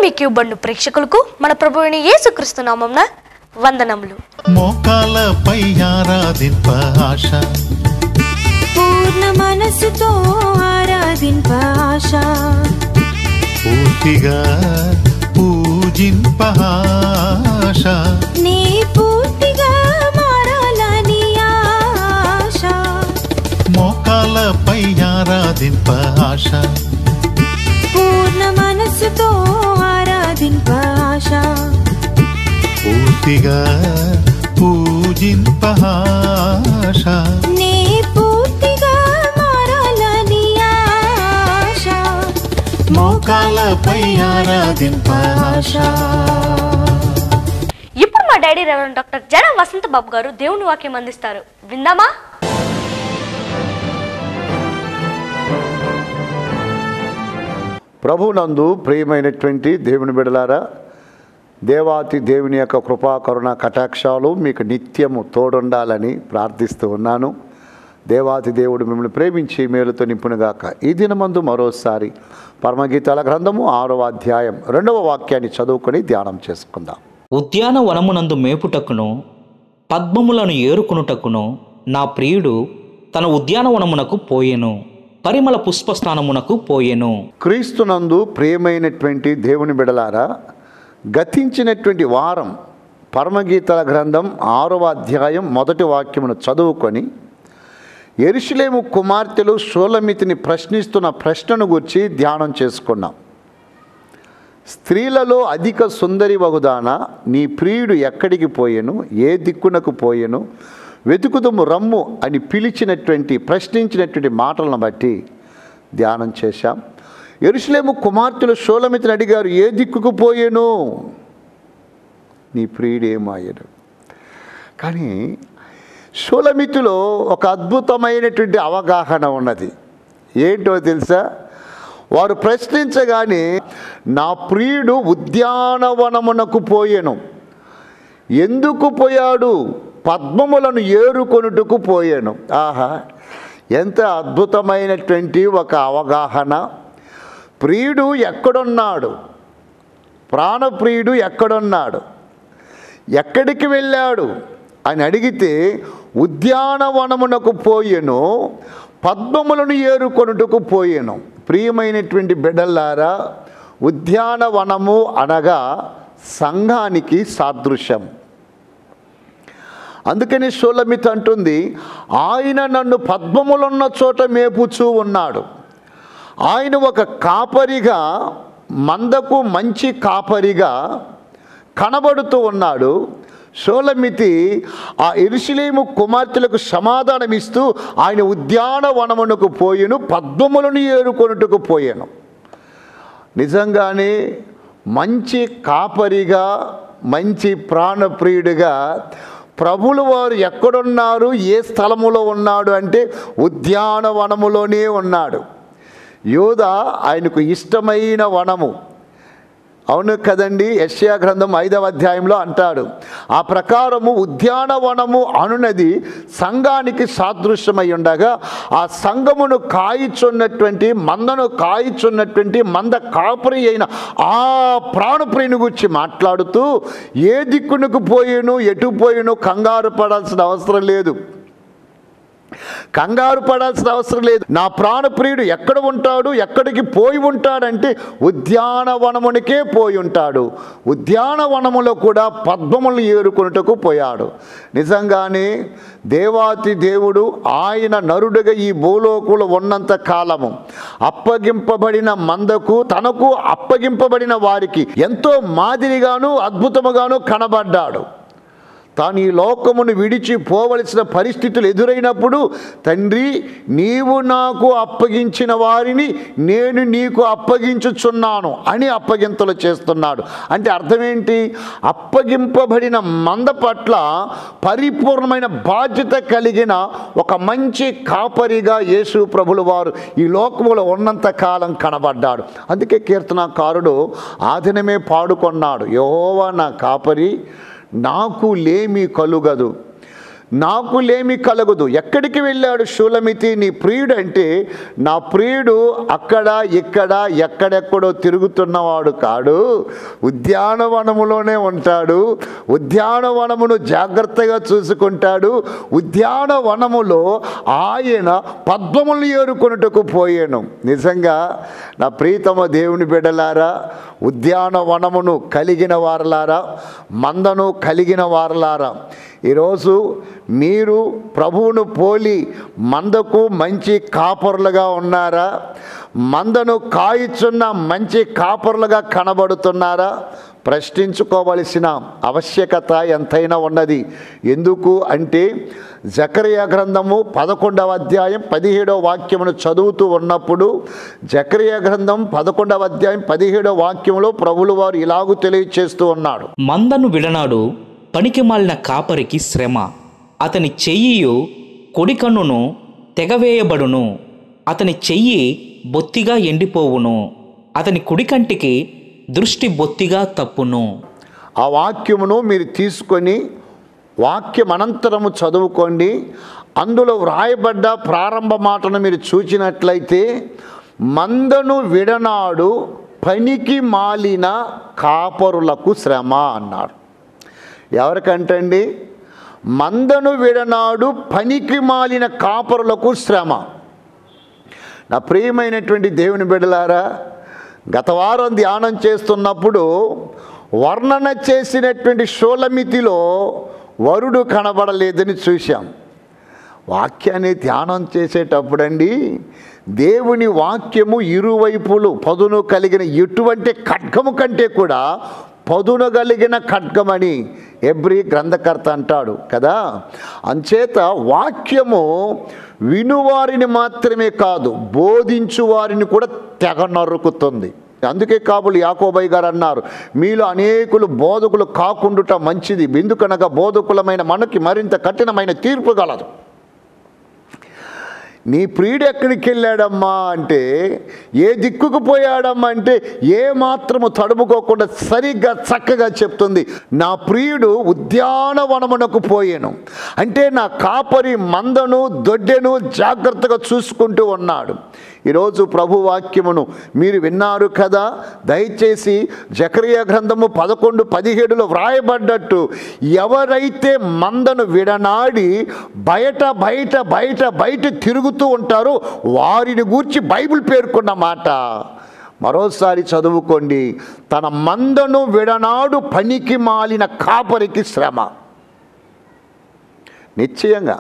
మీ క్యూబండు ప్రేక్షకులకు మన ప్రభువుని యేసుక్రీస్తు నామంన వందనములు మోకాలపై ఆరాధింప ఆశ పూర్ణ మనసుతో ఆరాధింప ఆశ పూర్తిగా పూజింప ఆశ నీ పూర్తిగా మారాలని ఆశ మోకాలపై ఆరాధింప ఆశ పూర్ణ మనసుతో ఆరాధింప ఆశ పూర్తిగా పూజింప ఆశ నీ పూర్తిగా మారాలని ఆశ మోకాలపై ఆరాధింప ఆశ ఇప్పుడు మా డాడీ రెవరెండ్ డాక్టర్ జన వసంత బాబు గారు దేవుని వాక్యం అందిస్తారు విందామా ప్రభునందు ప్రియమైనటువంటి దేవుని బిడలారా దేవాతి దేవుని యొక్క కృపా కరుణ కటాక్షాలు మీకు నిత్యము తోడుండాలని ప్రార్థిస్తూ ఉన్నాను దేవాతి దేవుడు మిమ్మల్ని ప్రేమించి మేలుతో నింపునుగాక ఈ దినమందు మరోసారి పరమగీతాల గ్రంథము ఆరవ అధ్యాయం రెండవ వాక్యాన్ని చదువుకొని ధ్యానం చేసుకుందాం ఉద్యానవనమునందు మేపుటకును పద్మములను ఏరుకొనుటకును నా ప్రియుడు తన ఉద్యానవనమునకు పోయెను పరిమళ పుష్పస్థానమునకు పోయెను క్రీస్తునందు ప్రియమైనటువంటి దేవుని బిడలారా గతించినటువంటి వారం పరమగీతల గ్రంథం ఆరవ అధ్యాయం మొదటి వాక్యమును చదువుకొని ఎరుషులేము కుమార్తెలు షోలమితిని ప్రశ్నిస్తున్న ప్రశ్నను గురించి ధ్యానం చేసుకున్నాం స్త్రీలలో అధిక సుందరి వగుదాన నీ ప్రియుడు ఎక్కడికి పోయెను ఏ దిక్కునకు పోయెను వెతుకుదుము రమ్ము అని పిలిచినటువంటి ప్రశ్నించినటువంటి మాటలను బట్టి ధ్యానం చేశాం ఎరుసలేము కుమార్తెలు షోలమితిని అడిగారు ఏ దిక్కుకు పోయేను నీ ప్రియుడు ఏమాయను కానీ షోలమితిలో ఒక అద్భుతమైనటువంటి అవగాహన ఉన్నది ఏంటో తెలుసా వారు ప్రశ్నించగానే నా ప్రియుడు ఉద్యానవనమునకు పోయెను ఎందుకు పోయాడు పద్మములను ఏరుకొనుటకు పోయాను ఆహా ఎంత అద్భుతమైనటువంటి ఒక అవగాహన ప్రియుడు ఎక్కడున్నాడు ప్రాణప్రియుడు ఎక్కడున్నాడు ఎక్కడికి వెళ్ళాడు అని అడిగితే ఉద్యానవనమునకు పోయెను పద్మములను ఏరుకొనుటకు పోయెను ప్రియమైనటువంటి బిడ్డలారా ఉద్యానవనము అనగా సంఘానికి సాదృశ్యం అందుకని షోలమిత్ అంటుంది ఆయన నన్ను పద్మములున్న చోట మేపుచూ ఉన్నాడు ఆయన ఒక కాపరిగా మందకు మంచి కాపరిగా కనబడుతూ ఉన్నాడు షోలమితి ఆ ఇరుషులేము కుమార్తెలకు సమాధానం ఇస్తూ ఆయన ఉద్యానవనమునకు పోయెను పద్మములను ఏరుకొనుటకు పోయాను నిజంగానే మంచి కాపరిగా మంచి ప్రాణప్రియుడిగా ప్రభులు వారు ఎక్కడున్నారు ఏ స్థలములో ఉన్నాడు అంటే ఉద్యానవనములోనే ఉన్నాడు యోధ ఆయనకు ఇష్టమైన వనము అవును కదండి యశ్యా గ్రంథం ఐదవ అధ్యాయంలో అంటాడు ఆ ప్రకారము ఉద్యానవనము అనునది సంఘానికి సాదృశ్యమై ఉండగా ఆ సంఘమును కాయిచున్నటువంటి మందను కాయిచున్నటువంటి మంద కాపురి అయిన ఆ ప్రాణప్రియుని గురించి మాట్లాడుతూ ఏ దిక్కునకు పోయేను ఎటు పోయేను కంగారు పడాల్సిన అవసరం లేదు కంగారు పడాల్సిన అవసరం లేదు నా ప్రాణప్రియుడు ఎక్కడ ఉంటాడు ఎక్కడికి పోయి ఉంటాడంటే ఉద్యానవనమునికే పోయి ఉంటాడు ఉద్యానవనములో కూడా పద్మములు ఏరుకొనుటకు పోయాడు నిజంగానే దేవాతి దేవుడు ఆయన నరుడుగా ఈ భూలోకులు ఉన్నంత కాలము అప్పగింపబడిన మందకు తనకు అప్పగింపబడిన వారికి ఎంతో మాదిరిగాను అద్భుతముగాను కనబడ్డాడు తాను ఈ లోకమును విడిచి పోవలసిన పరిస్థితులు ఎదురైనప్పుడు తండ్రి నీవు నాకు అప్పగించిన వారిని నేను నీకు అప్పగించుచున్నాను అని అప్పగింతలు చేస్తున్నాడు అంటే అర్థమేంటి అప్పగింపబడిన మంద పట్ల పరిపూర్ణమైన బాధ్యత కలిగిన ఒక మంచి కాపరిగా యేసు ప్రభుల వారు ఈ లోకములో ఉన్నంత కాలం కనబడ్డాడు అందుకే కీర్తనకారుడు ఆ దినమే పాడుకొన్నాడు యెహోవా నా కాపరి నాకు లేమి కలుగదు నాకు లేమి కలగదు ఎక్కడికి వెళ్ళాడు షూలమితి నీ ప్రియుడు అంటే నా ప్రియుడు అక్కడ ఇక్కడ ఎక్కడెక్కడో తిరుగుతున్నవాడు కాడు ఉద్యానవనములోనే ఉంటాడు ఉద్యానవనమును జాగ్రత్తగా చూసుకుంటాడు ఉద్యానవనములో ఆయన పద్మములు ఏరుకొనుటకు పోయాను నిజంగా నా ప్రీతమ దేవుని బిడ్డలారా ఉద్యానవనమును కలిగిన వారలారా మందను కలిగిన వారలారా ఈరోజు మీరు ప్రభువును పోలి మందకు మంచి కాపరులుగా ఉన్నారా మందను కాయిచున్న మంచి కాపరులుగా కనబడుతున్నారా ప్రశ్నించుకోవలసిన ఆవశ్యకత ఎంతైనా ఉన్నది ఎందుకు అంటే జకరియా గ్రంథము పదకొండవ అధ్యాయం పదిహేడవ వాక్యమును చదువుతూ ఉన్నప్పుడు జకరియా గ్రంథం పదకొండవ అధ్యాయం పదిహేడవ వాక్యంలో ప్రభులు వారు ఇలాగూ తెలియచేస్తూ ఉన్నాడు మందను విడనాడు పనికి మాలిన కాపరికి శ్రమ అతని చెయ్యియు కొడి కన్నును తెగవేయబడును అతని చెయ్యి బొత్తిగా ఎండిపోవును అతని కుడి కంటికి దృష్టి బొత్తిగా తప్పును ఆ వాక్యమును మీరు తీసుకొని వాక్యం అనంతరము చదువుకోండి అందులో వ్రాయబడ్డ ప్రారంభ మాటను మీరు చూచినట్లయితే మందను విడనాడు పనికి మాలిన కాపరులకు శ్రమ అన్నాడు ఎవరికంటండి మందను విడనాడు పనికి మాలిన కాపరులకు శ్రమ నా ప్రియమైనటువంటి దేవుని బిడ్డలారా గత వారం ధ్యానం చేస్తున్నప్పుడు వర్ణన చేసినటువంటి షోలమితిలో వరుడు కనబడలేదని చూశాం వాక్యాన్ని ధ్యానం చేసేటప్పుడండి దేవుని వాక్యము ఇరువైపులు పదును కలిగిన ఎటువంటి ఖడ్గము కంటే కూడా పదును కలిగిన ఖడ్గమని ఎబ్రి గ్రంథకర్త అంటాడు కదా అంచేత వాక్యము వినువారిని మాత్రమే కాదు బోధించు వారిని కూడా తెగ నరుకుతుంది అందుకే కాబులు యాకోబయ్య గారు అన్నారు మీలో అనేకులు బోధకులు కాకుండుట మంచిది ఎందుకనగా బోధకులమైన మనకి మరింత కఠినమైన తీర్పు గలదు నీ ప్రియుడు ఎక్కడికి వెళ్ళాడమ్మా అంటే ఏ దిక్కుకు పోయాడమ్మా అంటే ఏ మాత్రము తడుముకోకుండా సరిగ్గా చక్కగా చెప్తుంది నా ప్రియుడు ఉద్యానవనమునకు పోయాను అంటే నా కాపరి మందను దొడ్డెను జాగ్రత్తగా చూసుకుంటూ ఉన్నాడు ఈరోజు ప్రభు వాక్యమును మీరు విన్నారు కదా దయచేసి జకరియా గ్రంథము పదకొండు పదిహేడులో వ్రాయబడ్డట్టు ఎవరైతే మందను విడనాడి బయట బయట బయట బయట తిరుగుతూ ఉంటారో వారిని గూర్చి బైబిల్ పేర్కొన్న మాట మరోసారి చదువుకోండి తన మందను విడనాడు పనికి మాలిన కాపరికి శ్రమ నిశ్చయంగా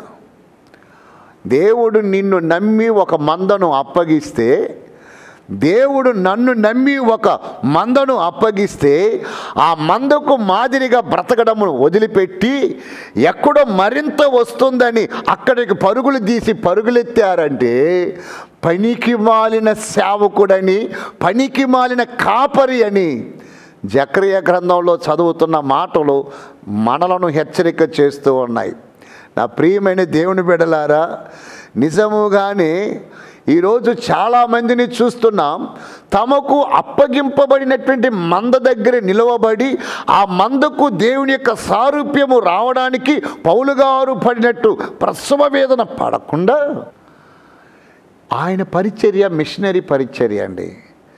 దేవుడు నిన్ను నమ్మి ఒక మందను అప్పగిస్తే దేవుడు నన్ను నమ్మి ఒక మందను అప్పగిస్తే ఆ మందకు మాదిరిగా బ్రతకడమును వదిలిపెట్టి ఎక్కడో మరింత వస్తుందని అక్కడికి పరుగులు తీసి పరుగులెత్తారంటే పనికి మాలిన సేవకుడని పనికి మాలిన కాపరి అని జక్రియ గ్రంథంలో చదువుతున్న మాటలు మనలను హెచ్చరిక చేస్తూ ఉన్నాయి నా ప్రియమైన దేవుని బిడలారా నిజముగానే ఈరోజు చాలామందిని చూస్తున్నాం తమకు అప్పగింపబడినటువంటి మంద దగ్గర నిలవబడి ఆ మందకు దేవుని యొక్క సారూప్యము రావడానికి పౌలుగారు పడినట్టు ప్రసవ వేదన పడకుండా ఆయన పరిచర్య మిషనరీ పరిచర్య అండి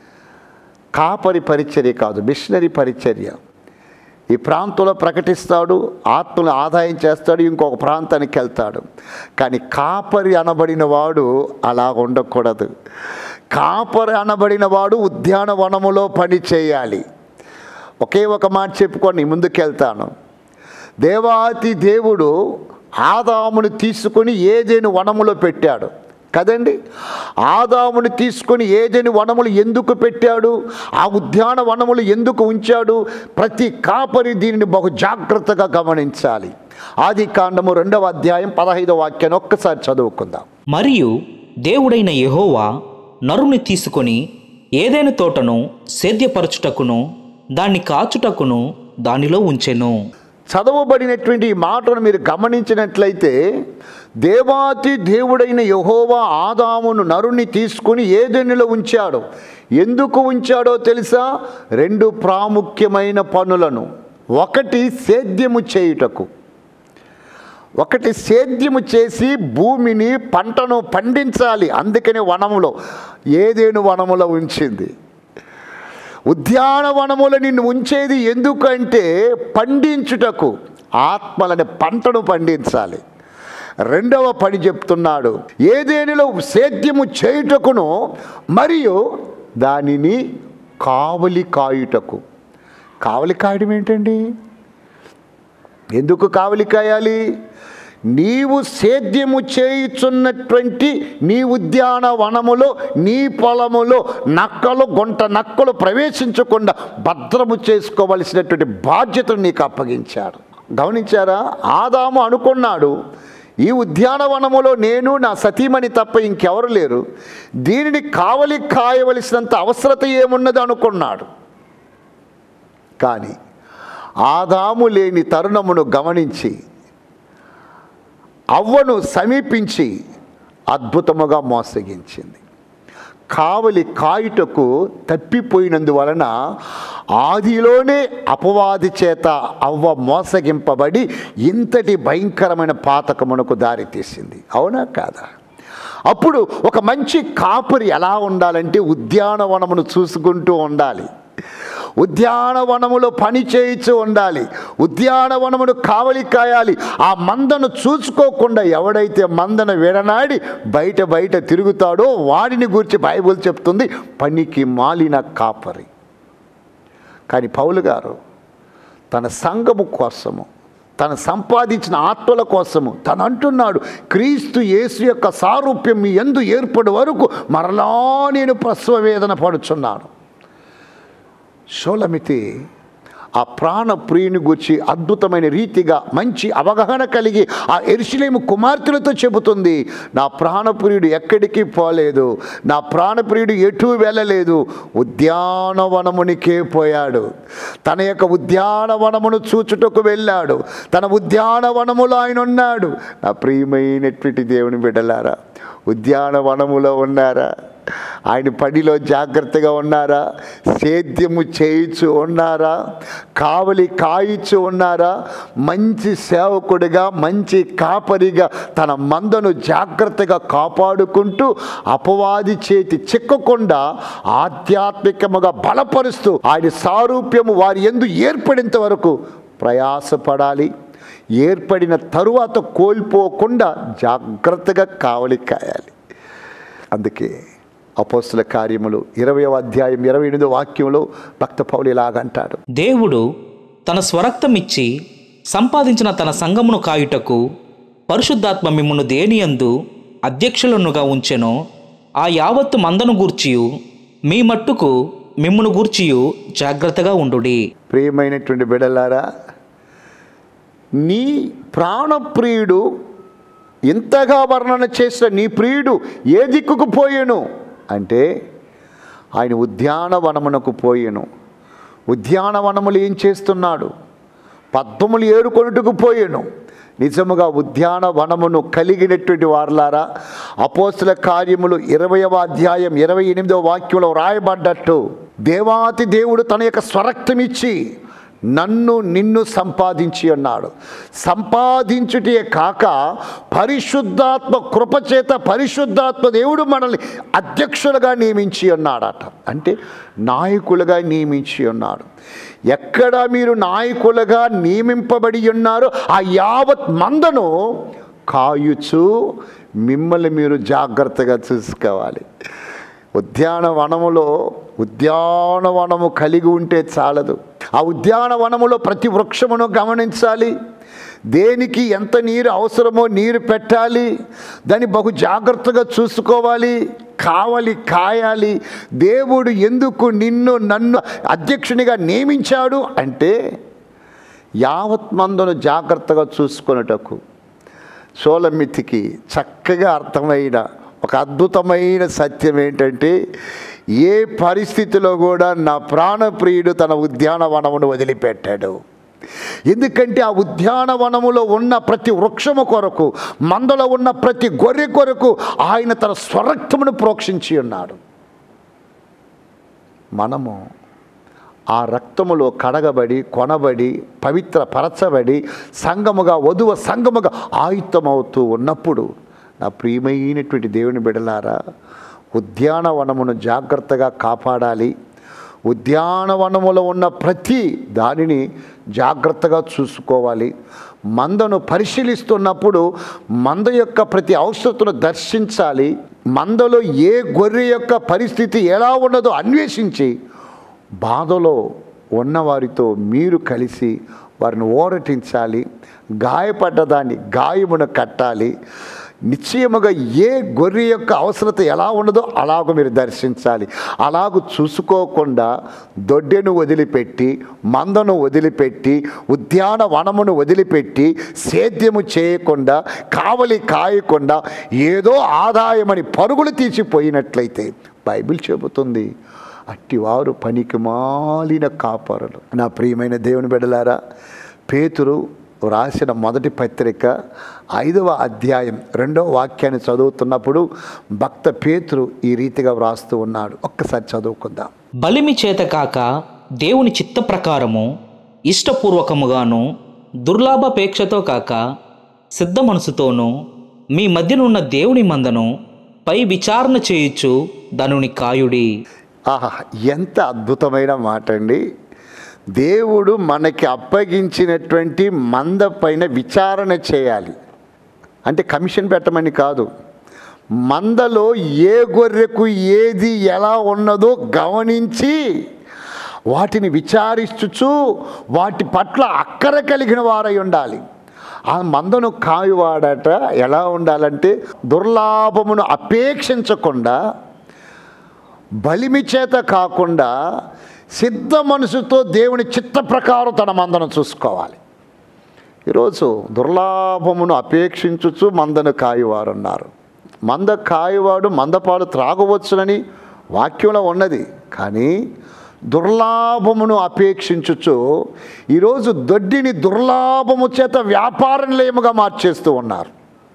కాపరి పరిచర్య కాదు మిషనరీ పరిచర్య ఈ ప్రాంతంలో ప్రకటిస్తాడు ఆత్మను ఆదాయం చేస్తాడు ఇంకొక ప్రాంతానికి వెళ్తాడు కానీ కాపరి అనబడిన వాడు అలా ఉండకూడదు కాపరి అనబడిన వాడు ఉద్యానవనములో పని చేయాలి ఒకే ఒక మాట చెప్పుకొని ముందుకెళ్తాను దేవాతి దేవుడు ఆదామును తీసుకొని ఏదేని వనములో పెట్టాడు కదండి ఆదాముని తీసుకొని ఏదేని వనములు ఎందుకు పెట్టాడు ఆ ఉద్యాన వనములు ఎందుకు ఉంచాడు ప్రతి కాపరి దీనిని బహు జాగ్రత్తగా గమనించాలి ఆది కాండము రెండవ అధ్యాయం పదహైదవ వాక్యాన్ని ఒక్కసారి చదువుకుందాం మరియు దేవుడైన యెహోవా నరుని తీసుకొని ఏదైనా తోటను సేద్యపరచుటకును దాన్ని కాచుటకును దానిలో ఉంచెను చదవబడినటువంటి ఈ మాటను మీరు గమనించినట్లయితే దేవాతి దేవుడైన యహోవా ఆదామును నరుని తీసుకుని ఏదెన్నులో ఉంచాడు ఎందుకు ఉంచాడో తెలుసా రెండు ప్రాముఖ్యమైన పనులను ఒకటి సేద్యము చేయుటకు ఒకటి సేద్యము చేసి భూమిని పంటను పండించాలి అందుకని వనములో ఏదేను వనములో ఉంచింది ఉద్యానవనములో నిన్ను ఉంచేది ఎందుకంటే పండించుటకు ఆత్మలని పంటను పండించాలి రెండవ పని చెప్తున్నాడు ఏదేనిలో సేద్యము చేయుటకును మరియు దానిని కావలి కాయుటకు కావలి కాయడం ఏంటండి ఎందుకు కావలి కాయాలి నీవు సేద్యము చేయుచున్నటువంటి నీ ఉద్యానవనములో నీ పొలములో నక్కలు గుంట నక్కలు ప్రవేశించకుండా భద్రము చేసుకోవలసినటువంటి బాధ్యతను నీకు అప్పగించాడు గమనించారా ఆదాము అనుకున్నాడు ఈ ఉద్యానవనములో నేను నా సతీమణి తప్ప ఇంకెవరు లేరు దీనిని కావలి కాయవలసినంత అవసరత ఏమున్నది అనుకున్నాడు కానీ ఆదాము లేని తరుణమును గమనించి అవ్వను సమీపించి అద్భుతముగా మోసగించింది కావలి కాయుటకు తప్పిపోయినందువలన ఆదిలోనే అపవాది చేత అవ్వ మోసగింపబడి ఇంతటి భయంకరమైన పాతకమునకు దారితీసింది అవునా కాదా అప్పుడు ఒక మంచి కాపురి ఎలా ఉండాలంటే ఉద్యానవనమును చూసుకుంటూ ఉండాలి ఉద్యానవనములో పని చేయించు ఉండాలి ఉద్యానవనమును కావలి కాయాలి ఆ మందను చూసుకోకుండా ఎవడైతే మందను విడనాడి బయట బయట తిరుగుతాడో వాడిని గురించి బైబుల్ చెప్తుంది పనికి మాలిన కాపరి కానీ పౌలు గారు తన సంఘము కోసము తను సంపాదించిన ఆత్మల కోసము తను అంటున్నాడు క్రీస్తు యేసు యొక్క సారూప్యం మీ ఎందు ఏర్పడి వరకు మరలా నేను ప్రసవ వేదన పడుచున్నాను షోలమితి ఆ ప్రాణ ప్రియుని గురించి అద్భుతమైన రీతిగా మంచి అవగాహన కలిగి ఆ ఎరుసలేము కుమార్తెలతో చెబుతుంది నా ప్రాణప్రియుడు ఎక్కడికి పోలేదు నా ప్రాణప్రియుడు ఎటు వెళ్ళలేదు ఉద్యానవనమునికే పోయాడు తన యొక్క ఉద్యానవనమును చూచుటకు వెళ్ళాడు తన ఉద్యానవనములో ఆయన ఉన్నాడు నా ప్రియమైనటువంటి దేవుని బిడ్డలారా ఉద్యానవనములో ఉన్నారా ఆయన పనిలో జాగ్రత్తగా ఉన్నారా సేద్యము చేయించు ఉన్నారా కావలి కాయిచు ఉన్నారా మంచి సేవకుడిగా మంచి కాపరిగా తన మందను జాగ్రత్తగా కాపాడుకుంటూ అపవాది చేతి చిక్కకుండా ఆధ్యాత్మికముగా బలపరుస్తూ ఆయన సారూప్యము వారి ఎందు ఏర్పడేంత వరకు ప్రయాసపడాలి ఏర్పడిన తరువాత కోల్పోకుండా జాగ్రత్తగా కావలి కాయాలి అందుకే అపోస్తుల కార్యములు ఇరవై అధ్యాయం ఇరవై ఎనిమిదో వాక్యంలో భక్త పౌలు ఇలాగంటాడు దేవుడు తన స్వరక్తమిచ్చి సంపాదించిన తన సంఘమును కాయుటకు పరిశుద్ధాత్మ మిమ్మును దేనియందు అధ్యక్షులనుగా ఉంచెనో ఆ యావత్తు మందను గూర్చియు మీ మట్టుకు మిమ్మును గూర్చియు జాగ్రత్తగా ఉండుడి ప్రియమైనటువంటి బిడలారా నీ ప్రాణప్రియుడు ఇంతగా వర్ణన చేసిన నీ ప్రియుడు ఏ దిక్కుకు పోయేను అంటే ఆయన ఉద్యానవనమునకు పోయేను ఉద్యానవనములు ఏం చేస్తున్నాడు పద్మములు ఏరుకొనుటకు పోయేను నిజముగా ఉద్యానవనమును కలిగినటువంటి వారలారా అపోస్తుల కార్యములు ఇరవయవ అధ్యాయం ఇరవై ఎనిమిదవ వాక్యంలో రాయబడ్డట్టు దేవాతి దేవుడు తన యొక్క స్వరక్తమిచ్చి నన్ను నిన్ను సంపాదించి అన్నాడు సంపాదించుటే కాక పరిశుద్ధాత్మ కృపచేత పరిశుద్ధాత్మ దేవుడు మనల్ని అధ్యక్షులుగా నియమించి ఉన్నాడట అంటే నాయకులుగా నియమించి ఉన్నాడు ఎక్కడ మీరు నాయకులుగా నియమింపబడి ఉన్నారో ఆ యావత్ మందను కాయుచు మిమ్మల్ని మీరు జాగ్రత్తగా చూసుకోవాలి ఉద్యానవనములో ఉద్యానవనము కలిగి ఉంటే చాలదు ఆ ఉద్యానవనములో ప్రతి వృక్షమును గమనించాలి దేనికి ఎంత నీరు అవసరమో నీరు పెట్టాలి దాన్ని బహు జాగ్రత్తగా చూసుకోవాలి కావాలి కాయాలి దేవుడు ఎందుకు నిన్ను నన్ను అధ్యక్షునిగా నియమించాడు అంటే యావత్ మందును జాగ్రత్తగా చూసుకొనుటకు సోలమితికి చక్కగా అర్థమైన ఒక అద్భుతమైన సత్యం ఏంటంటే ఏ పరిస్థితిలో కూడా నా ప్రాణప్రియుడు తన ఉద్యానవనమును వదిలిపెట్టాడు ఎందుకంటే ఆ ఉద్యానవనములో ఉన్న ప్రతి వృక్షము కొరకు మందలో ఉన్న ప్రతి గొర్రె కొరకు ఆయన తన స్వరక్తమును ప్రోక్షించి ఉన్నాడు మనము ఆ రక్తములో కడగబడి కొనబడి పవిత్ర పరచబడి సంగముగా వధువ సంగముగా ఆయుత్తమవుతూ ఉన్నప్పుడు నా ప్రియమైనటువంటి దేవుని బిడలారా ఉద్యానవనమును జాగ్రత్తగా కాపాడాలి ఉద్యానవనములో ఉన్న ప్రతి దానిని జాగ్రత్తగా చూసుకోవాలి మందను పరిశీలిస్తున్నప్పుడు మంద యొక్క ప్రతి అవసరతను దర్శించాలి మందలో ఏ గొర్రె యొక్క పరిస్థితి ఎలా ఉన్నదో అన్వేషించి బాధలో ఉన్నవారితో మీరు కలిసి వారిని ఓరటించాలి గాయపడ్డ దాన్ని గాయమును కట్టాలి నిశ్చయముగా ఏ గొర్రె యొక్క అవసరత ఎలా ఉన్నదో అలాగ మీరు దర్శించాలి అలాగ చూసుకోకుండా దొడ్డెను వదిలిపెట్టి మందను వదిలిపెట్టి ఉద్యాన వనమును వదిలిపెట్టి సేద్యము చేయకుండా కావలి కాయకుండా ఏదో ఆదాయమని పరుగులు తీసిపోయినట్లయితే బైబిల్ చెబుతుంది అట్టివారు పనికి మాలిన కాపరులు నా ప్రియమైన దేవుని బిడలారా పేతురు రాసిన మొదటి పత్రిక ఐదవ అధ్యాయం రెండవ వాక్యాన్ని చదువుతున్నప్పుడు భక్త పేతురు ఈ రీతిగా వ్రాస్తూ ఉన్నాడు ఒక్కసారి చదువుకుందాం బలిమి చేత కాక దేవుని చిత్త ప్రకారము ఇష్టపూర్వకముగాను దుర్లాభాపేక్షతో కాక సిద్ధ మనసుతోనూ మీ మధ్యనున్న దేవుని మందను పై విచారణ చేయుచు దానుని కాయుడి ఆహా ఎంత అద్భుతమైన మాట అండి దేవుడు మనకి అప్పగించినటువంటి మంద పైన విచారణ చేయాలి అంటే కమిషన్ పెట్టమని కాదు మందలో ఏ గొర్రెకు ఏది ఎలా ఉన్నదో గమనించి వాటిని విచారిస్తుచు వాటి పట్ల అక్కర కలిగిన వారై ఉండాలి ఆ మందను కాయువాడట ఎలా ఉండాలంటే దుర్లాభమును అపేక్షించకుండా బలిమి చేత కాకుండా సిద్ధ మనసుతో దేవుని చిత్త ప్రకారం తన మందను చూసుకోవాలి ఈరోజు దుర్లాభమును అపేక్షించుచు మందను కాయువారు అన్నారు మంద కాయువాడు మందపాలు త్రాగవచ్చునని వాక్యంలో ఉన్నది కానీ దుర్లాభమును అపేక్షించుచు ఈరోజు దొడ్డిని దుర్లాభము చేత వ్యాపార నిలయముగా మార్చేస్తూ ఉన్నారు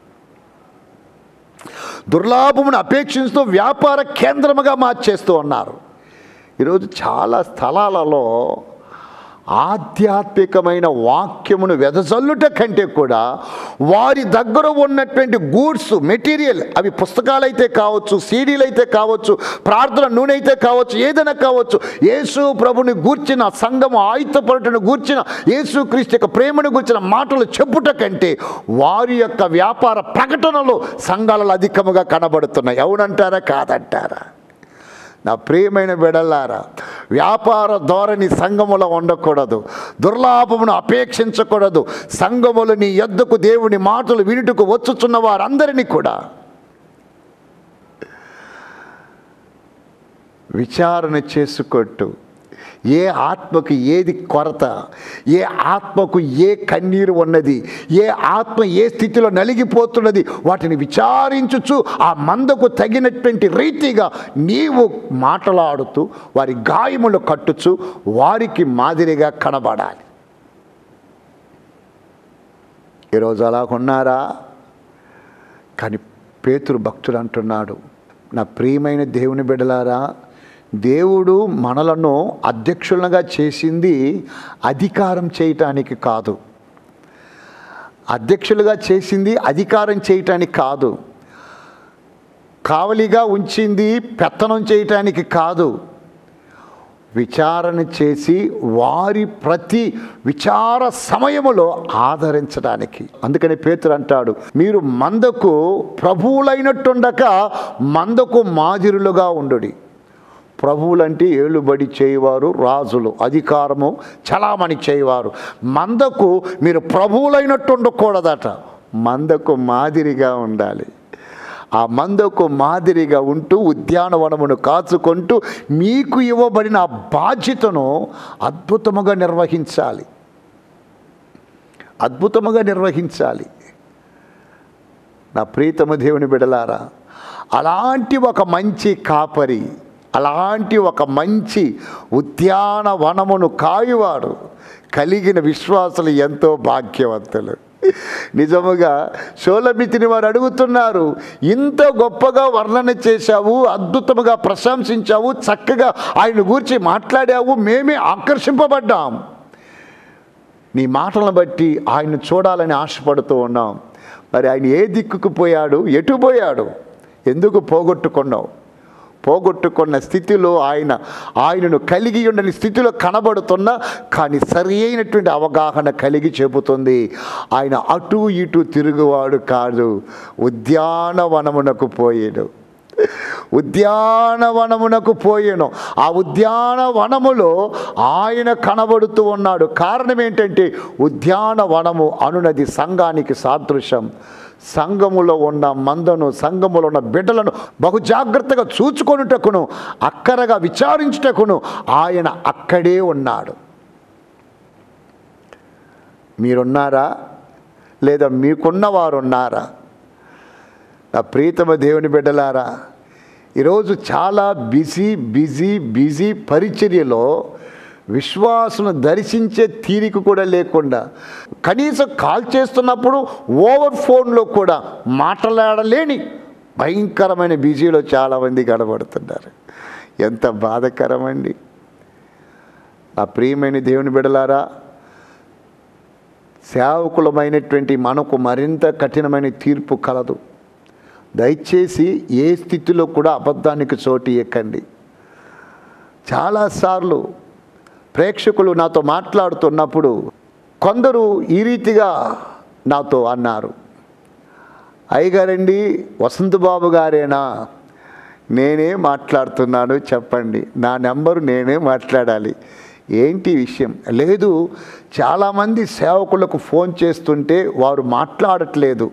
దుర్లాభమును అపేక్షిస్తూ వ్యాపార కేంద్రముగా మార్చేస్తూ ఉన్నారు ఈరోజు చాలా స్థలాలలో ఆధ్యాత్మికమైన వాక్యమును వెదజల్లుట కంటే కూడా వారి దగ్గర ఉన్నటువంటి గూడ్స్ మెటీరియల్ అవి పుస్తకాలైతే కావచ్చు సీడీలు అయితే కావచ్చు ప్రార్థన నూనె అయితే కావచ్చు ఏదైనా కావచ్చు యేసు ప్రభుని గూర్చిన సంఘము ఆయుధపడటను గూర్చిన యేసు క్రీస్తు యొక్క ప్రేమను గూర్చిన మాటలు చెప్పుట కంటే వారి యొక్క వ్యాపార ప్రకటనలు సంఘాలలో అధికముగా కనబడుతున్నాయి అవునంటారా కాదంటారా నా ప్రియమైన బిడల్లారా వ్యాపార ధోరణి సంఘములో ఉండకూడదు దుర్లాభమును అపేక్షించకూడదు సంఘములు నీ యొద్దకు దేవుని మాటలు వినుటకు వచ్చుచున్న వారందరినీ కూడా విచారణ చేసుకొట్టు ఏ ఆత్మకు ఏది కొరత ఏ ఆత్మకు ఏ కన్నీరు ఉన్నది ఏ ఆత్మ ఏ స్థితిలో నలిగిపోతున్నది వాటిని విచారించుచు ఆ మందకు తగినటువంటి రీతిగా నీవు మాట్లాడుతూ వారి గాయములు కట్టుచు వారికి మాదిరిగా కనబడాలి ఈరోజు అలా ఉన్నారా కానీ పేతురు భక్తుడు అంటున్నాడు నా ప్రియమైన దేవుని బిడ్డలారా దేవుడు మనలను అధ్యక్షులుగా చేసింది అధికారం చేయటానికి కాదు అధ్యక్షులుగా చేసింది అధికారం చేయటానికి కాదు కావలిగా ఉంచింది పెత్తనం చేయటానికి కాదు విచారణ చేసి వారి ప్రతి విచార సమయములో ఆదరించడానికి అందుకని పేతురు అంటాడు మీరు మందకు ప్రభువులైనట్టుండక మందకు మాదిరులుగా ఉండుడి ప్రభువులంటే ఏలుబడి చేయవారు రాజులు అధికారము చలామణి చేయవారు మందకు మీరు ప్రభువులైనట్టు ఉండకూడదట మందకు మాదిరిగా ఉండాలి ఆ మందకు మాదిరిగా ఉంటూ ఉద్యానవనమును కాచుకుంటూ మీకు ఇవ్వబడిన ఆ బాధ్యతను అద్భుతముగా నిర్వహించాలి అద్భుతముగా నిర్వహించాలి నా ప్రీతమ దేవుని బిడలారా అలాంటి ఒక మంచి కాపరి అలాంటి ఒక మంచి ఉద్యానవనమును కాయువాడు కలిగిన విశ్వాసులు ఎంతో భాగ్యవంతులు నిజముగా షోలమితిని వారు అడుగుతున్నారు ఇంత గొప్పగా వర్ణన చేశావు అద్భుతముగా ప్రశంసించావు చక్కగా ఆయన గురించి మాట్లాడావు మేమే ఆకర్షింపబడ్డాం నీ మాటలను బట్టి ఆయన చూడాలని ఆశపడుతూ ఉన్నాం మరి ఆయన ఏ దిక్కుకు పోయాడు ఎటు పోయాడు ఎందుకు పోగొట్టుకున్నావు పోగొట్టుకున్న స్థితిలో ఆయన ఆయనను కలిగి ఉండని స్థితిలో కనబడుతున్నా కానీ సరి అయినటువంటి అవగాహన కలిగి చెబుతుంది ఆయన అటు ఇటు తిరుగువాడు కాదు ఉద్యానవనమునకు పోయాడు ఉద్యానవనమునకు పోయాను ఆ ఉద్యానవనములో ఆయన కనబడుతూ ఉన్నాడు కారణం ఏంటంటే ఉద్యానవనము అనునది సంఘానికి సాదృశ్యం సంఘములో ఉన్న మందను సంఘములో ఉన్న బిడ్డలను బహు జాగ్రత్తగా చూచుకొనుటకును అక్కరగా విచారించుటకును ఆయన అక్కడే ఉన్నాడు మీరున్నారా లేదా మీకున్న వారు ఉన్నారా నా ప్రీతమ దేవుని బిడ్డలారా ఈరోజు చాలా బిజీ బిజీ బిజీ పరిచర్యలో విశ్వాసును దర్శించే తీరిక కూడా లేకుండా కనీసం కాల్ చేస్తున్నప్పుడు ఓవర్ ఫోన్లో కూడా మాట్లాడలేని భయంకరమైన బిజీలో చాలామంది కనబడుతున్నారు ఎంత బాధకరమండి నా ప్రియమైన దేవుని బిడలారా సేవకులమైనటువంటి మనకు మరింత కఠినమైన తీర్పు కలదు దయచేసి ఏ స్థితిలో కూడా అబద్ధానికి చోటు ఎక్కండి చాలాసార్లు ప్రేక్షకులు నాతో మాట్లాడుతున్నప్పుడు కొందరు ఈ రీతిగా నాతో అన్నారు అయ్యగారండి వసంతబాబు గారేనా నేనే మాట్లాడుతున్నాను చెప్పండి నా నెంబరు నేనే మాట్లాడాలి ఏంటి విషయం లేదు చాలామంది సేవకులకు ఫోన్ చేస్తుంటే వారు మాట్లాడట్లేదు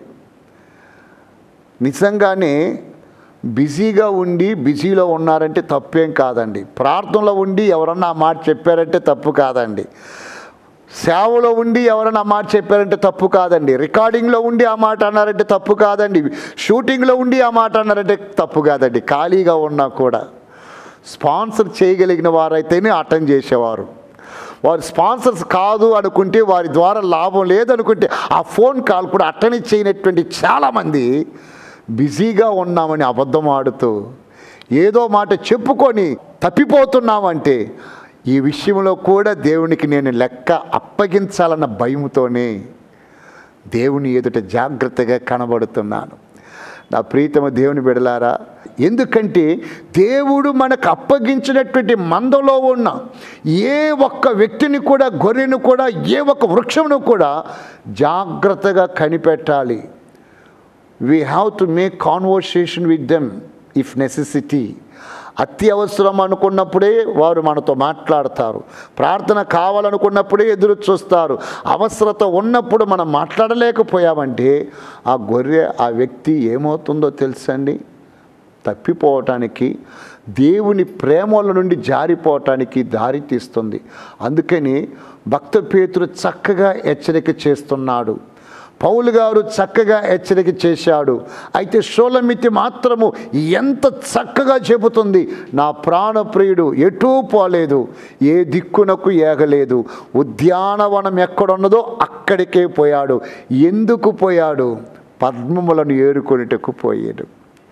నిజంగానే బిజీగా ఉండి బిజీలో ఉన్నారంటే తప్పేం కాదండి ప్రార్థనలో ఉండి ఎవరన్నా ఆ మాట చెప్పారంటే తప్పు కాదండి సేవలో ఉండి ఎవరైనా ఆ మాట చెప్పారంటే తప్పు కాదండి రికార్డింగ్లో ఉండి ఆ మాట అన్నారంటే తప్పు కాదండి షూటింగ్లో ఉండి ఆ మాట అన్నారంటే తప్పు కాదండి ఖాళీగా ఉన్నా కూడా స్పాన్సర్ చేయగలిగిన వారైతేనే అటెండ్ చేసేవారు వారు స్పాన్సర్స్ కాదు అనుకుంటే వారి ద్వారా లాభం లేదనుకుంటే ఆ ఫోన్ కాల్ కూడా అటెండ్ చేయనటువంటి చాలామంది బిజీగా ఉన్నామని అబద్ధం ఆడుతూ ఏదో మాట చెప్పుకొని తప్పిపోతున్నామంటే ఈ విషయంలో కూడా దేవునికి నేను లెక్క అప్పగించాలన్న భయంతోనే దేవుని ఎదుట జాగ్రత్తగా కనబడుతున్నాను నా ప్రీతమ దేవుని బిడలారా ఎందుకంటే దేవుడు మనకు అప్పగించినటువంటి మందలో ఉన్న ఏ ఒక్క వ్యక్తిని కూడా గొర్రెను కూడా ఏ ఒక్క వృక్షమును కూడా జాగ్రత్తగా కనిపెట్టాలి we have to make conversation with them if necessity అత్యవసరం అనుకున్నప్పుడే వారు మనతో మాట్లాడతారు ప్రార్థన కావాలనుకున్నప్పుడే ఎదురు చూస్తారు అవసరత ఉన్నప్పుడు మనం మాట్లాడలేకపోయామంటే ఆ గొర్రె ఆ వ్యక్తి ఏమవుతుందో తెలుసండి తప్పిపోవటానికి దేవుని ప్రేమల నుండి జారిపోవటానికి దారి తీస్తుంది అందుకని భక్త పేతురు చక్కగా హెచ్చరిక చేస్తున్నాడు పౌలు గారు చక్కగా హెచ్చరిక చేశాడు అయితే షోలమితి మాత్రము ఎంత చక్కగా చెబుతుంది నా ప్రాణప్రియుడు ఎటూ పోలేదు ఏ దిక్కునకు ఏగలేదు ఉద్యానవనం ఎక్కడున్నదో అక్కడికే పోయాడు ఎందుకు పోయాడు పద్మములను ఏరుకొనిటకు పోయాడు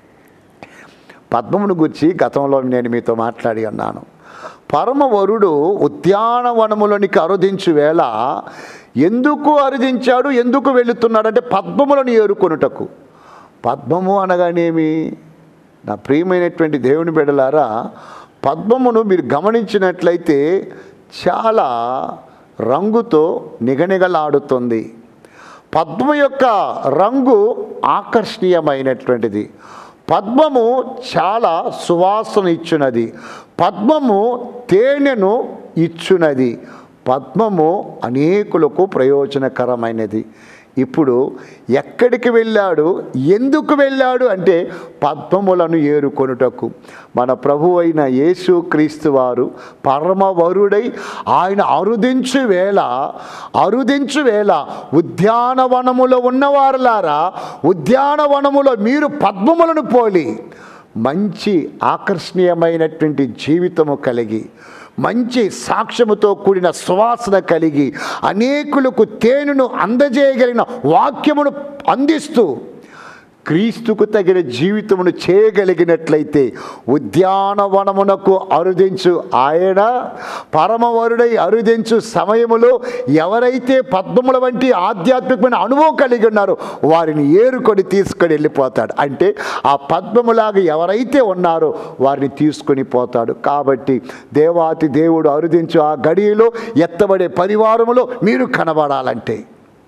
పద్మమును గురించి గతంలో నేను మీతో మాట్లాడి ఉన్నాను పరమవరుడు ఉద్యానవనములోనికి అరుదించు వేళ ఎందుకు అరుదించాడు ఎందుకు వెళుతున్నాడంటే పద్మములను ఏరుకొనుటకు పద్మము అనగానేమి నా ప్రియమైనటువంటి దేవుని బిడ్డలారా పద్మమును మీరు గమనించినట్లయితే చాలా రంగుతో నిగనిగలాడుతుంది పద్మ యొక్క రంగు ఆకర్షణీయమైనటువంటిది పద్మము చాలా సువాసన ఇచ్చునది పద్మము తేనెను ఇచ్చునది పద్మము అనేకులకు ప్రయోజనకరమైనది ఇప్పుడు ఎక్కడికి వెళ్ళాడు ఎందుకు వెళ్ళాడు అంటే పద్మములను ఏరుకొనుటకు మన ప్రభు అయిన యేసు క్రీస్తు వారు పరమవరుడై ఆయన అరుదించు వేళ అరుదించు వేళ ఉద్యానవనములో ఉన్నవారులారా ఉద్యానవనములో మీరు పద్మములను పోలి మంచి ఆకర్షణీయమైనటువంటి జీవితము కలిగి మంచి సాక్ష్యముతో కూడిన సువాసన కలిగి అనేకులకు తేనెను అందజేయగలిగిన వాక్యమును అందిస్తూ క్రీస్తుకు తగిన జీవితమును చేయగలిగినట్లయితే ఉద్యానవనమునకు అరుదించు ఆయన పరమవరుడై అరుదించు సమయములో ఎవరైతే పద్మముల వంటి ఆధ్యాత్మికమైన అనుభవం కలిగి ఉన్నారో వారిని ఏరుకొని తీసుకొని వెళ్ళిపోతాడు అంటే ఆ పద్మములాగా ఎవరైతే ఉన్నారో వారిని తీసుకొని పోతాడు కాబట్టి దేవాతి దేవుడు అరుదించు ఆ గడియలో ఎత్తబడే పరివారములో మీరు కనబడాలంటే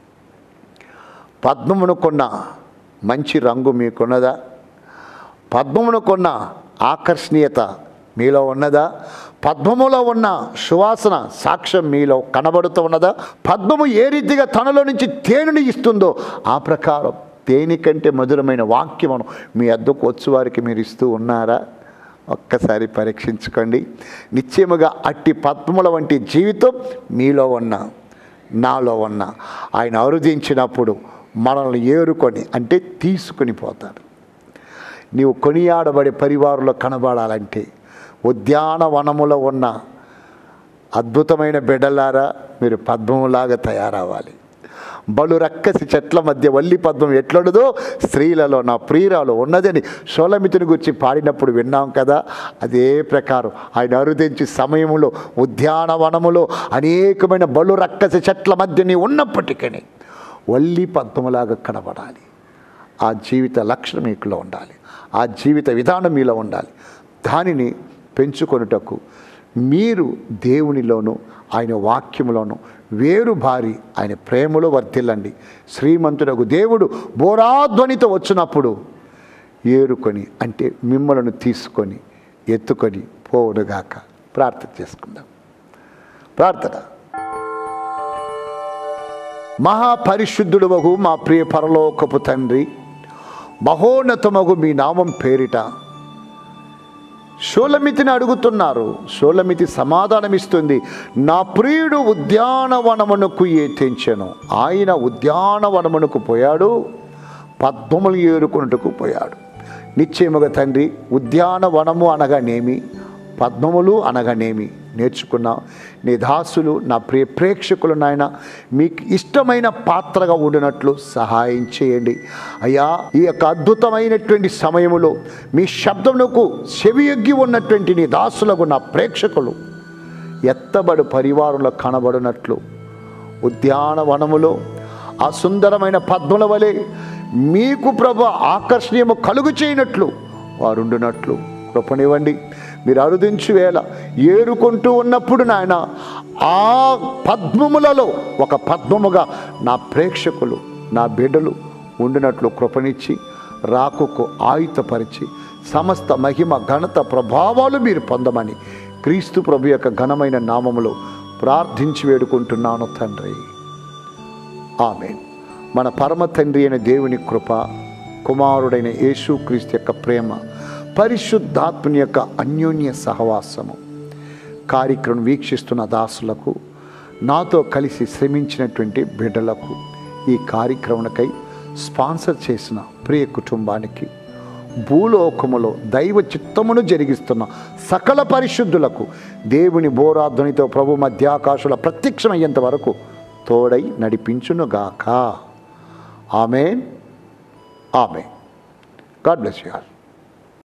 పద్మమును కొన్న మంచి రంగు మీకున్నదా పద్మమును కొన్న ఆకర్షణీయత మీలో ఉన్నదా పద్మములో ఉన్న సువాసన సాక్ష్యం మీలో కనబడుతూ ఉన్నదా పద్మము ఏ రీతిగా తనలో నుంచి తేనెని ఇస్తుందో ఆ ప్రకారం తేనె కంటే మధురమైన వాక్యమును మీ అద్దకు వచ్చి వారికి మీరు ఇస్తూ ఉన్నారా ఒక్కసారి పరీక్షించుకోండి నిశ్చయముగా అట్టి పద్మముల వంటి జీవితం మీలో ఉన్న నాలో ఉన్న ఆయన అరుదించినప్పుడు మనల్ని ఏరుకొని అంటే తీసుకుని పోతాడు నీవు కొనియాడబడే పరివారంలో కనబడాలంటే ఉద్యానవనములో ఉన్న అద్భుతమైన బిడ్డలారా మీరు పద్మములాగా తయారవ్వాలి బలు రక్కసి చెట్ల మధ్య వల్లి పద్మం ఎట్లడుదో స్త్రీలలో నా ప్రియురాలు ఉన్నదని షోలమితిని గురించి పాడినప్పుడు విన్నాం కదా అదే ప్రకారం ఆయన అరుదించి సమయంలో ఉద్యానవనములో అనేకమైన బలు రక్కసి చెట్ల మధ్య నీ ఉన్నప్పటికీ వల్లి పద్మములాగా కనబడాలి ఆ జీవిత లక్షణం మీకులో ఉండాలి ఆ జీవిత విధానం మీలో ఉండాలి దానిని పెంచుకొనుటకు మీరు దేవునిలోను ఆయన వాక్యములోను వేరు భారి ఆయన ప్రేమలో వర్ధిల్లండి శ్రీమంతుడకు దేవుడు బోరాధ్వనితో వచ్చినప్పుడు ఏరుకొని అంటే మిమ్మలను తీసుకొని ఎత్తుకొని పోవునుగాక ప్రార్థన చేసుకుందాం ప్రార్థన మహాపరిశుద్ధుడు వగు మా ప్రియ పరలోకపు తండ్రి మహోన్నతమగు మీ నామం పేరిట షోలమితిని అడుగుతున్నారు షోలమితి సమాధానమిస్తుంది నా ప్రియుడు ఉద్యానవనమునకు ఏ తెంచెను ఆయన ఉద్యానవనమునకు పోయాడు పద్మములు ఏరుకొనుటకు పోయాడు నిశ్చయముగా తండ్రి ఉద్యానవనము అనగానేమి పద్మములు అనగానేమి నేర్చుకున్నా నీ దాసులు నా ప్రియ ప్రేక్షకులు నాయన మీకు ఇష్టమైన పాత్రగా ఉండినట్లు సహాయం చేయండి అయ్యా ఈ యొక్క అద్భుతమైనటువంటి సమయములో మీ శబ్దమునకు చెవియొగ్గి ఉన్నటువంటి నీ దాసులకు నా ప్రేక్షకులు ఎత్తబడు పరివారంలో కనబడినట్లు ఉద్యానవనములో ఆ సుందరమైన పద్మల వలె మీకు ప్రభు ఆకర్షణీయము కలుగు చేయనట్లు వారుండునట్లు కృపనివ్వండి మీరు అరుదించు వేళ ఏరుకుంటూ ఉన్నప్పుడు నాయన ఆ పద్మములలో ఒక పద్మముగా నా ప్రేక్షకులు నా బిడ్డలు ఉండినట్లు కృపనిచ్చి రాకుకు ఆయుతపరిచి సమస్త మహిమ ఘనత ప్రభావాలు మీరు పొందమని క్రీస్తు ప్రభు యొక్క ఘనమైన నామములో ప్రార్థించి వేడుకుంటున్నాను తండ్రి ఆమె మన పరమ తండ్రి అయిన దేవుని కృప కుమారుడైన యేసు క్రీస్తు యొక్క ప్రేమ పరిశుద్ధాత్మని యొక్క అన్యోన్య సహవాసము కార్యక్రమం వీక్షిస్తున్న దాసులకు నాతో కలిసి శ్రమించినటువంటి బిడ్డలకు ఈ కార్యక్రమణకై స్పాన్సర్ చేసిన ప్రియ కుటుంబానికి భూలోకములో దైవ చిత్తమును జరిగిస్తున్న సకల పరిశుద్ధులకు దేవుని బోరాధ్వనితో ప్రభు మధ్యాకాశుల ప్రత్యక్షమయ్యేంత వరకు తోడై నడిపించునుగాక ఆమె ఆమె గాడ్ బ్లెస్ యూ ఆల్